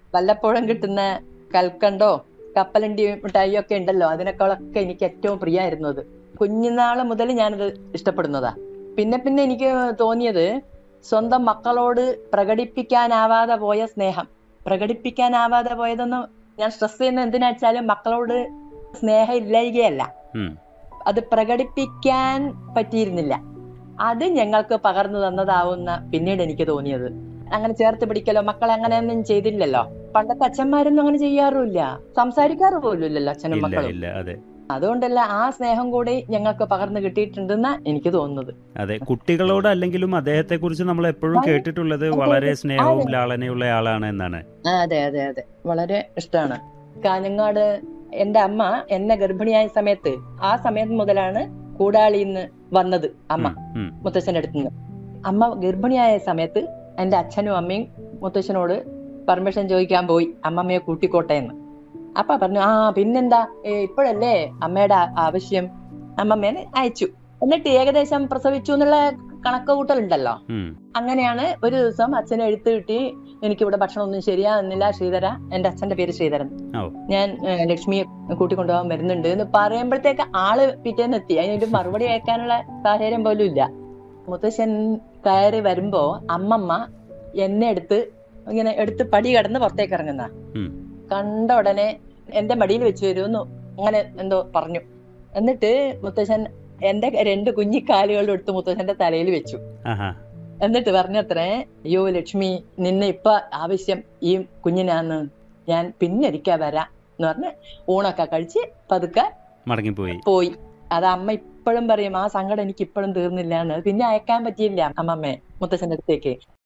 വല്ലപ്പോഴും കിട്ടുന്ന കൽക്കണ്ടോ കപ്പലണ്ടി മിഠായിയോ ഒക്കെ ഉണ്ടല്ലോ അതിനേക്കാളൊക്കെ എനിക്ക് ഏറ്റവും പ്രിയമായിരുന്നു അത് കുഞ്ഞുനാള് മുതൽ ഞാനത് ഇഷ്ടപ്പെടുന്നതാ പിന്നെ പിന്നെ എനിക്ക് തോന്നിയത് സ്വന്തം മക്കളോട് പ്രകടിപ്പിക്കാനാവാതെ പോയ സ്നേഹം പ്രകടിപ്പിക്കാനാവാതെ പോയതൊന്നും ഞാൻ സ്ട്രെസ് ചെയ്യുന്ന എന്തിനാ വെച്ചാലും മക്കളോട് സ്നേഹം ഇല്ലായികയല്ല ഉം. അത് പ്രകടിപ്പിക്കാൻ പറ്റിയിരുന്നില്ല അത് ഞങ്ങൾക്ക് പകർന്നു തന്നതാവുന്ന പിന്നീട് എനിക്ക് തോന്നിയത് അങ്ങനെ ചേർത്ത് പിടിക്കലോ മക്കളെ അങ്ങനെയൊന്നും ചെയ്തില്ലല്ലോ പണ്ടത്തെ അച്ഛന്മാരൊന്നും അങ്ങനെ ചെയ്യാറുമില്ല സംസാരിക്കാറ് പോലും ഇല്ലല്ലോ അച്ഛനും ഇല്ല മക്കളും ഇല്ല അതെ അതുകൊണ്ടല്ല ആ സ്നേഹം കൂടി ഞങ്ങൾക്ക് പകർന്നു കിട്ടിയിട്ടുണ്ടെന്നാ എനിക്ക് തോന്നുന്നത് അതെ കുട്ടികളോട് അല്ലെങ്കിലും അദ്ദേഹത്തെ കുറിച്ച് നമ്മൾ എപ്പോഴും വളരെ- കേട്ടിട്ടുള്ളത് അതെ, വളരെ അതെ. സ്നേഹവും അതെ. ലാളനയുള്ള ആളാണ് എന്നാണ് ആ, അതെ അതെ അതെ വളരെ ഇഷ്ടമാണ് കാഞ്ഞങ്ങാട് എന്റെ അമ്മ എന്നെ ഗർഭിണിയായ സമയത്ത് ആ സമയം മുതലാണ് കൂടാളിന്ന് വന്നത് അമ്മ ഉം, ഉം. മുത്തച്ഛന്റെ അടുത്ത് നിന്ന് അമ്മ ഗർഭിണിയായ സമയത്ത് എന്റെ അച്ഛനും അമ്മയും മുത്തച്ഛനോട് പെർമിഷൻ ചോദിക്കാൻ പോയി അമ്മമ്മയെ കൂട്ടിക്കോട്ടെ എന്ന് അപ്പ പറഞ്ഞു ആ പിന്നെന്താ ഏ, ഇപ്പോഴല്ലേ അമ്മയുടെ ആ- ആവശ്യം അമ്മമ്മേനെ അയച്ചു എന്നിട്ട് ഏകദേശം പ്രസവിച്ചു എന്നുള്ള കണക്ക് കൂട്ടലുണ്ടല്ലോ ഉം. അങ്ങനെയാണ് ഒരു ദിവസം അച്ഛനെ എഴുത്ത് കിട്ടി എനിക്കിവിടെ ഭക്ഷണം ഒന്നും ശരിയാകുന്നില്ല ശ്രീധര എന്റെ അച്ഛന്റെ പേര് ശ്രീധരൻ ഓ. ഞാൻ ഏഹ്, ലക്ഷ്മിയെ കൂട്ടിക്കൊണ്ടുപോകാൻ വരുന്നുണ്ട് എന്ന് പറയുമ്പോഴത്തേക്ക് ആള് പിറ്റേന്ന് എത്തി അതിനൊരു മറുപടി അയക്കാനുള്ള സാഹചര്യം പോലും ഇല്ല മുത്തശ്ശൻ കയറി വരുമ്പോ അമ്മമ്മ എന്നെ എടുത്ത് ഇങ്ങനെ എടുത്ത് പടി കടന്ന് പുറത്തേക്ക് ഇറങ്ങുന്ന ഉം. കണ്ട ഉടനെ എന്റെ മടിയിൽ വെച്ച് വരുമെന്ന് അങ്ങനെ എന്തോ പറഞ്ഞു എന്നിട്ട് മുത്തശ്ശൻ എന്റെ രണ്ട് കുഞ്ഞിക്കാലുകളും എടുത്ത് മുത്തശ്ശന്റെ തലയിൽ വെച്ചു ആഹാ എന്നിട്ട് പറഞ്ഞത്രേ അയ്യോ ലക്ഷ്മി നിന്നെ ഇപ്പൊ ആവശ്യം ഈ കുഞ്ഞിനാന്ന് ഞാൻ പിന്നൊരിക്കാ വരാം എന്ന് പറഞ്ഞ് ഊണൊക്കെ കഴിച്ച് പതുക്കെ മടങ്ങിപ്പോയി പോയി അത് അമ്മ ഇപ്പോഴും പറയും ആ സങ്കടം എനിക്ക് ഇപ്പോഴും തീർന്നില്ല എന്ന് പിന്നെ അയക്കാൻ പറ്റിയില്ല അമ്മമ്മേ മുത്തച്ഛന്റെ അടുത്തേക്ക്